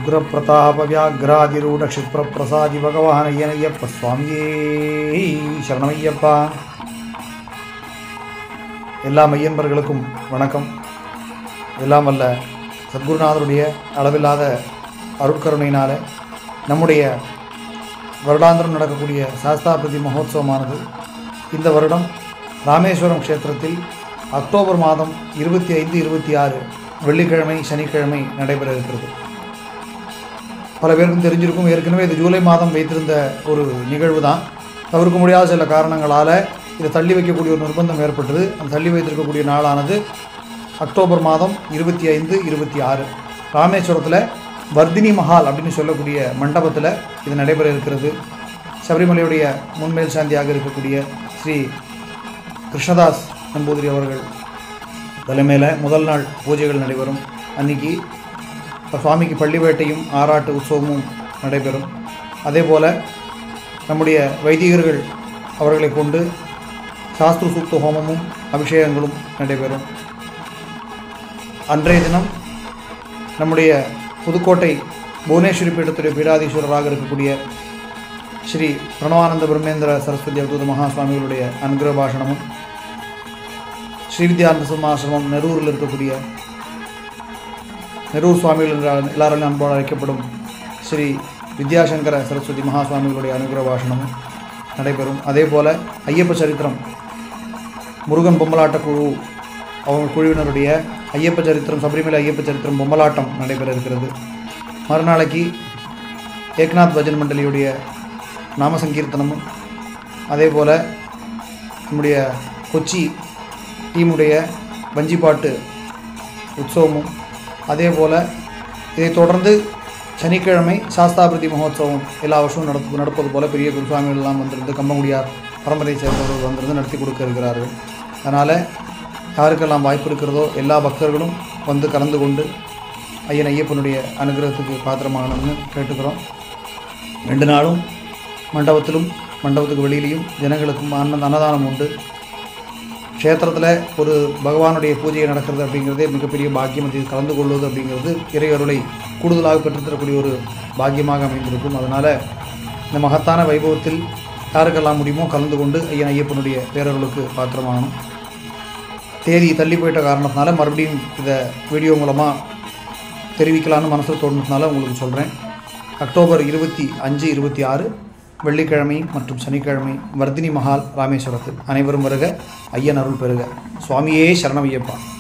உக்ரபிரதாப வியாகிராதிரூட க்ஷிப்ர பிரசாதி பகவான் ஐயனையப்ப சுவாமியே சரணமையப்பா எல்லா மையன்பர்களுக்கும் வணக்கம் எல்லாம் வல்ல சத்குருநாதருடைய அளவில்லாத அருட்கருணையினால நம்முடைய வருடாந்திரம் நடக்கக்கூடிய சாஸ்தாபிரதி மகோத்சவமானது இந்த வருடம் ராமேஸ்வரம் க்ஷேத்திரத்தில் அக்டோபர் மாதம் இருபத்தி ஐந்து இருபத்தி ஆறு வெள்ளிக்கிழமை சனிக்கிழமை நடைபெற இருக்கிறது பல பேருக்கும் தெரிஞ்சிருக்கும் ஏற்கனவே இது ஜூலை மாதம் வைத்திருந்த ஒரு நிகழ்வு தான் தவிர்க்க முடியாத சில காரணங்களால் இதை தள்ளி வைக்கக்கூடிய ஒரு நிர்பந்தம் ஏற்பட்டது அந்த தள்ளி வைத்திருக்கக்கூடிய நாளானது அக்டோபர் மாதம் இருபத்தி ஐந்து இருபத்தி ஆறு ராமேஸ்வரத்தில் வர்தினி மஹால் அப்படின்னு சொல்லக்கூடிய மண்டபத்தில் இது நடைபெற இருக்கிறது சபரிமலையுடைய முன்மேல் சாந்தியாக இருக்கக்கூடிய ஸ்ரீ கிருஷ்ணதாஸ் நம்பூதிரி அவர்கள் தலைமையில் முதல் நாள் பூஜைகள் நடைபெறும் அன்னைக்கு சுவாமிக்கு பள்ளிவேட்டையும் ஆராட்டு உற்சவமும் நடைபெறும் அதே போல் நம்முடைய வைதிகர்கள் அவர்களை கொண்டு சாஸ்திர சூக்த ஹோமமும் அபிஷேகங்களும் நடைபெறும் அன்றைய தினம் நம்முடைய புதுக்கோட்டை புவனேஸ்வரி பீடத்துடைய பீடாதீஸ்வரராக இருக்கக்கூடிய ஸ்ரீ பிரணவானந்த பிரம்மேந்திர சரஸ்வதி அவதூத மகா சுவாமிகளுடைய அனுகிரக பாஷணமும் ஸ்ரீவித்யானந்த சிம்மாசிரமம் நெரூரில் இருக்கக்கூடிய நெரூர் சுவாமிகள் என்ற எல்லாராலும் அன்போடு அழைக்கப்படும் ஸ்ரீ வித்யாசங்கர சரஸ்வதி மகா சுவாமிகளுடைய அனுகிரக பாஷணமும் நடைபெறும் அதே போல் ஐயப்ப சரித்திரம் முருகன் பொம்மலாட்ட குழு அவங்க குழுவினருடைய ஐயப்ப சரித்திரம் சபரிமலை ஐயப்ப சரித்திரம் பொம்மலாட்டம் நடைபெற இருக்கிறது மறுநாளைக்கு ஏக்நாத் பஜன் மண்டலியுடைய நாம சங்கீர்த்தனமும் அதே போல் நம்முடைய கொச்சி டீமுடைய வஞ்சிப்பாட்டு உற்சவமும் அதே போல் இதைத் தொடர்ந்து சனிக்கிழமை சாஸ்தாபிரதி மகோத்சவம் எல்லா வருஷமும் நடத்து நடப்பது போல பெரிய குருசுவாமிகள் எல்லாம் வந்திருந்து கம்பங்குடியார் பரம்பரை சேர்ந்தவர்கள் வந்திருந்து நடத்தி கொடுக்க இருக்கிறார்கள் அதனால் யாருக்கெல்லாம் வாய்ப்பு இருக்கிறதோ எல்லா பக்தர்களும் வந்து கலந்து கொண்டு ஐயன் ஐயப்பனுடைய அனுகிரகத்துக்கு பாத்திரமாகணும்னு கேட்டுக்கிறோம் ரெண்டு நாளும் மண்டபத்திலும் மண்டபத்துக்கு வெளியிலையும் ஜனங்களுக்கும் அன்ன அன்னதானம் உண்டு க்ஷேத்திரத்தில் ஒரு பகவானுடைய பூஜை நடக்கிறது அப்படிங்கிறதே மிகப்பெரிய பாக்கியம் அதில் கலந்து கொள்வது அப்படிங்கிறது இறையருளை கூடுதலாக பெற்றுத்தரக்கூடிய ஒரு பாக்கியமாக அமைந்திருக்கும் அதனால் இந்த மகத்தான வைபவத்தில் யாருக்கெல்லாம் முடியுமோ கலந்து கொண்டு ஐயன் ஐயப்பனுடைய பேரர்களுக்கு பாத்திரமாகணும் தேதி தள்ளி போயிட்ட காரணத்தினால மறுபடியும் இதை வீடியோ மூலமாக தெரிவிக்கலான்னு மனசில் தோணுனதுனால உங்களுக்கு சொல்கிறேன் அக்டோபர் இருபத்தி அஞ்சு இருபத்தி ஆறு வெள்ளிக்கிழமை மற்றும் சனிக்கிழமை வர்தினி மஹால் ராமேஸ்வரத்தில் அனைவரும் வருக ஐயன் அருள் பெறுக சுவாமியே சரணமையப்பா